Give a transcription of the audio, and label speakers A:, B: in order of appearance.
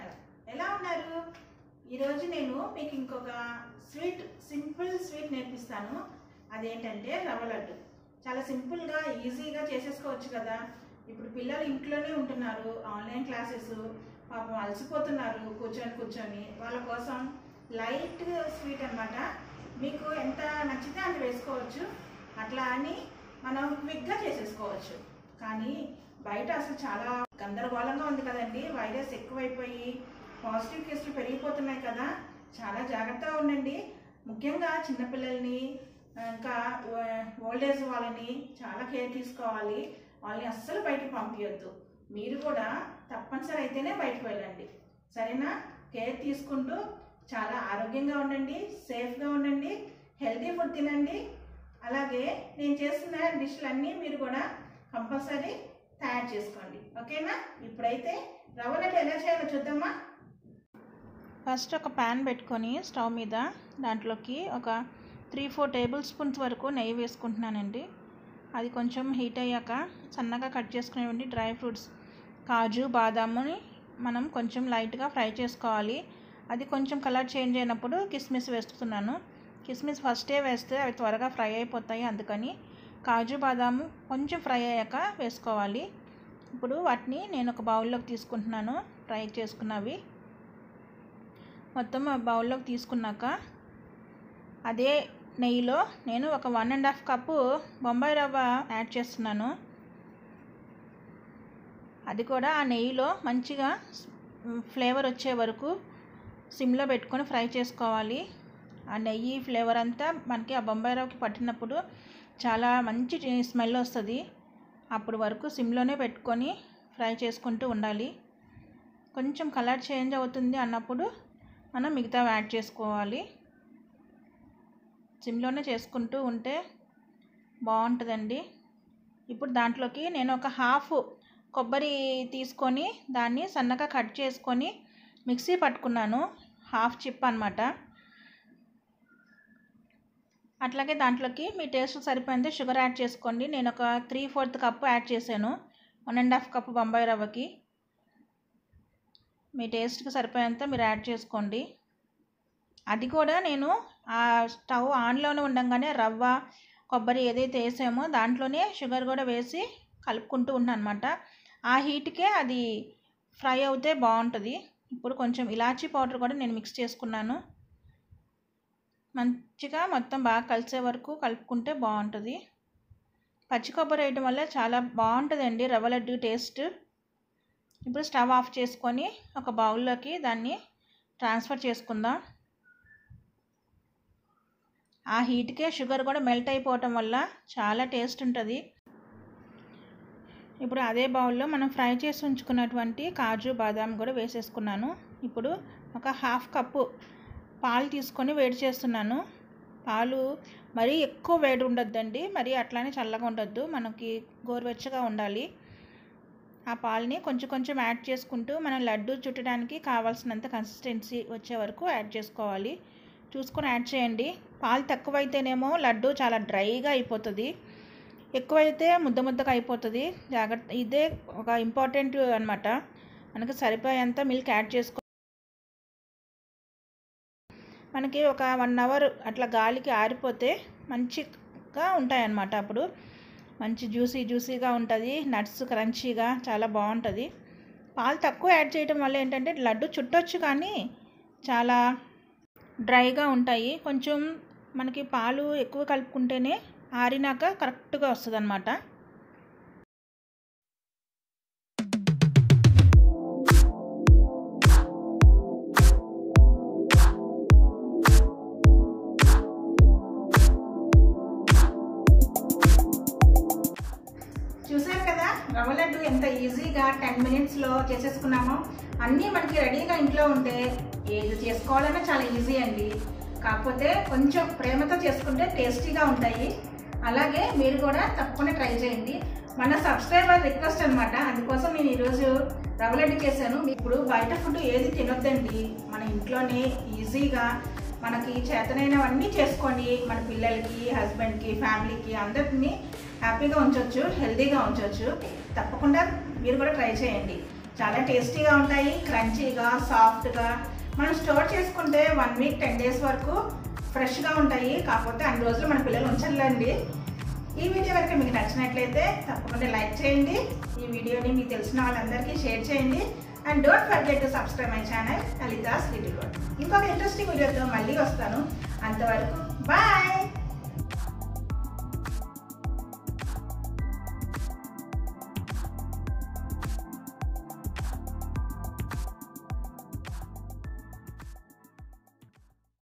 A: channel ఎలా ఉన్నారు ఈరోజు నేను మీకు ఇంకొక స్వీట్ సింపుల్ స్వీట్ నేర్పిస్తాను అదేంటంటే రవ్వ లడ్డు చాలా సింపుల్గా ఈజీగా చేసేసుకోవచ్చు కదా ఇప్పుడు పిల్లలు ఇంట్లోనే ఉంటున్నారు ఆన్లైన్ క్లాసెస్ పాపం అలసిపోతున్నారు కూర్చొని కూర్చొని వాళ్ళ కోసం లైట్ స్వీట్ అన్నమాట మీకు ఎంత నచ్చితే అంత వేసుకోవచ్చు అట్లా అని మనం క్విక్గా చేసేసుకోవచ్చు కానీ బయట అసలు చాలా గందరగోళంగా ఉంది కదండి వైరస్ ఎక్కువైపోయి పాజిటివ్ కేసులు పెరిగిపోతున్నాయి కదా చాలా జాగ్రత్తగా ఉండండి ముఖ్యంగా చిన్నపిల్లల్ని ఇంకా ఓల్డ్ ఏజ్ వాళ్ళని చాలా కేర్ తీసుకోవాలి వాళ్ళని అస్సలు బయటికి పంపించొద్దు మీరు కూడా తప్పనిసరి అయితేనే బయటకు వెళ్ళండి సరేనా కేర్ తీసుకుంటూ చాలా ఆరోగ్యంగా ఉండండి సేఫ్గా ఉండండి హెల్తీ ఫుడ్ తినండి అలాగే నేను చేస్తున్న డిష్లన్నీ మీరు కూడా కంపల్సరీ తయారు చేసుకోండి ఓకేనా ఇప్పుడైతే రవ్వ లడ్డు ఎలా చేయాలో చూద్దామా ఫస్ట్ ఒక ప్యాన్ పెట్టుకొని స్టవ్ మీద దాంట్లోకి ఒక త్రీ ఫోర్ టేబుల్ స్పూన్స్ వరకు నెయ్యి వేసుకుంటున్నానండి అది కొంచెం హీట్ అయ్యాక సన్నగా కట్ చేసుకునేటువంటి డ్రై ఫ్రూట్స్ కాజు బాదాముని మనం కొంచెం లైట్గా ఫ్రై చేసుకోవాలి అది కొంచెం కలర్ చేంజ్ అయినప్పుడు కిస్మిస్ వేస్తున్నాను కిస్మిస్ ఫస్టే వేస్తే అవి త్వరగా ఫ్రై అయిపోతాయి అందుకని కాజు బాదాము కొంచెం ఫ్రై అయ్యాక వేసుకోవాలి ఇప్పుడు వాటిని నేను ఒక బౌల్లోకి తీసుకుంటున్నాను ఫ్రై చేసుకున్నవి మొత్తం ఆ బౌల్లోకి తీసుకున్నాక అదే నెయ్యిలో నేను ఒక one and half cup Bombay rava add చేస్తున్నాను అది కూడా ఆ నెయ్యిలో మంచిగా ఫ్లేవర్ వచ్చే వరకు సిమ్లో పెట్టుకొని ఫ్రై చేసుకోవాలి ఆ నెయ్యి ఫ్లేవర్ అంతా మనకి ఆ బొంబాయి రవ్వకి పట్టినప్పుడు చాలా మంచి స్మెల్ వస్తుంది అప్పుడు వరకు సిమ్లోనే పెట్టుకొని ఫ్రై చేసుకుంటూ ఉండాలి కొంచెం కలర్ చేంజ్ అవుతుంది అన్నప్పుడు మనం మిగతా యాడ్ చేసుకోవాలి సిమ్లోనే చేసుకుంటూ ఉంటే బాగుంటుందండి ఇప్పుడు దాంట్లోకి నేను ఒక హాఫ్ కొబ్బరి తీసుకొని దాన్ని సన్నగా కట్ చేసుకొని మిక్సీ పట్టుకున్నాను హాఫ్ చిప్ అనమాట అట్లాగే దాంట్లోకి మీ టేస్ట్ సరిపోయింది షుగర్ యాడ్ చేసుకోండి నేను ఒక త్రీ ఫోర్త్ కప్పు యాడ్ చేశాను one and half cup Bombay రవ్వకి మీ టేస్ట్కి సరిపోయేంత మీరు యాడ్ చేసుకోండి అది కూడా నేను ఆ స్టవ్ ఆన్లోనే ఉండగానే రవ్వ కొబ్బరి ఏదైతే వేసామో దాంట్లోనే షుగర్ కూడా వేసి కలుపుకుంటూ ఉన్నాను అనమాట ఆ హీట్కే అది ఫ్రై అవుతే బాగుంటుంది ఇప్పుడు కొంచెం ఇలాచీ పౌడర్ కూడా నేను మిక్స్ చేసుకున్నాను మంచిగా మొత్తం బాగా కలిసే వరకు కలుపుకుంటే బాగుంటుంది పచ్చి కొబ్బరి వేయడం వల్ల చాలా బాగుంటుందండి రవ్వ లడ్డు టేస్ట్ ఇప్పుడు స్టవ్ ఆఫ్ చేసుకొని ఒక బౌల్లోకి దాన్ని ట్రాన్స్ఫర్ చేసుకుందాం ఆ హీట్కే షుగర్ కూడా మెల్ట్ అయిపోవటం వల్ల చాలా టేస్ట్ ఉంటుంది ఇప్పుడు అదే బౌల్లో మనం ఫ్రై చేసి ఉంచుకున్నటువంటి కాజు బాదాం కూడా వేసేసుకున్నాను ఇప్పుడు ఒక హాఫ్ కప్పు పాలు తీసుకొని వేడి చేస్తున్నాను పాలు మరీ ఎక్కువ వేడి ఉండొద్దండి మరీ అట్లానే చల్లగా ఉండొద్దు మనకి గోరువెచ్చగా ఉండాలి ఆ పాలని కొంచెం కొంచెం యాడ్ చేసుకుంటూ మనం లడ్డు చుట్టడానికి కావాల్సినంత కన్సిస్టెన్సీ వచ్చే వరకు యాడ్ చేసుకోవాలి చూసుకొని యాడ్ చేయండి పాలు తక్కువైతేనేమో లడ్డు చాలా డ్రైగా అయిపోతుంది ఎక్కువైతే ముద్ద ముద్దగా అయిపోతుంది జాగ్రత్త ఇదే ఒక ఇంపార్టెంట్ అనమాట మనకి సరిపోయేంత మిల్క్ యాడ్ చేసుకో మనకి ఒక వన్ అవర్ అట్లా గాలికి ఆరిపోతే మంచిగా ఉంటాయన్నమాట అప్పుడు మంచి జ్యూసీ జ్యూసీగా ఉంటుంది నట్స్ క్రంచీగా చాలా బాగుంటుంది పాలు తక్కువ యాడ్ చేయడం వల్ల ఏంటంటే లడ్డు చుట్టొచ్చు కానీ చాలా డ్రైగా ఉంటాయి కొంచెం మనకి పాలు ఎక్కువ కలుపుకుంటేనే ఆరినాక కరెక్ట్గా వస్తుంది అనమాట చూసారు కదా రవ్వ లడ్డు ఎంత ఈజీగా టెన్ మినిట్స్లో చేసేసుకున్నామో అన్నీ మనకి రెడీగా ఇంట్లో ఉంటే ఏది చేసుకోవాలన్నా చాలా ఈజీ అండి కాకపోతే కొంచెం ప్రేమతో చేసుకుంటే టేస్టీగా ఉంటాయి అలాగే మీరు కూడా తప్పకుండా ట్రై చేయండి మన సబ్స్క్రైబర్ రిక్వెస్ట్ అనమాట అందుకోసం నేను ఈరోజు రవ్వ లడ్డు చేశాను ఇప్పుడు బయట ఫుడ్ ఏది తినొద్దండి మన ఇంట్లోనే ఈజీగా మనకి చేతనైనవన్నీ చేసుకొని మన పిల్లలకి హస్బెండ్కి ఫ్యామిలీకి అందరినీ హ్యాపీగా ఉంచవచ్చు హెల్తీగా ఉంచవచ్చు తప్పకుండా మీరు కూడా ట్రై చేయండి చాలా టేస్టీగా ఉంటాయి క్రంచీగా సాఫ్ట్గా మనం స్టోర్ చేసుకుంటే వన్ వీక్ టెన్ డేస్ వరకు ఫ్రెష్గా ఉంటాయి కాకపోతే అన్ని రోజులు మన పిల్లలు ఉంచాలండి ఈ వీడియో కనుక మీకు నచ్చినట్లయితే తప్పకుండా లైక్ చేయండి ఈ వీడియోని మీకు తెలిసిన వాళ్ళందరికీ షేర్ చేయండి and don't forget to subscribe my channel Lalita's little world ఇంకొక ఇంట్రెస్టింగ్ వీడియోతో మళ్ళీ వస్తాను అంతవరకు బాయ్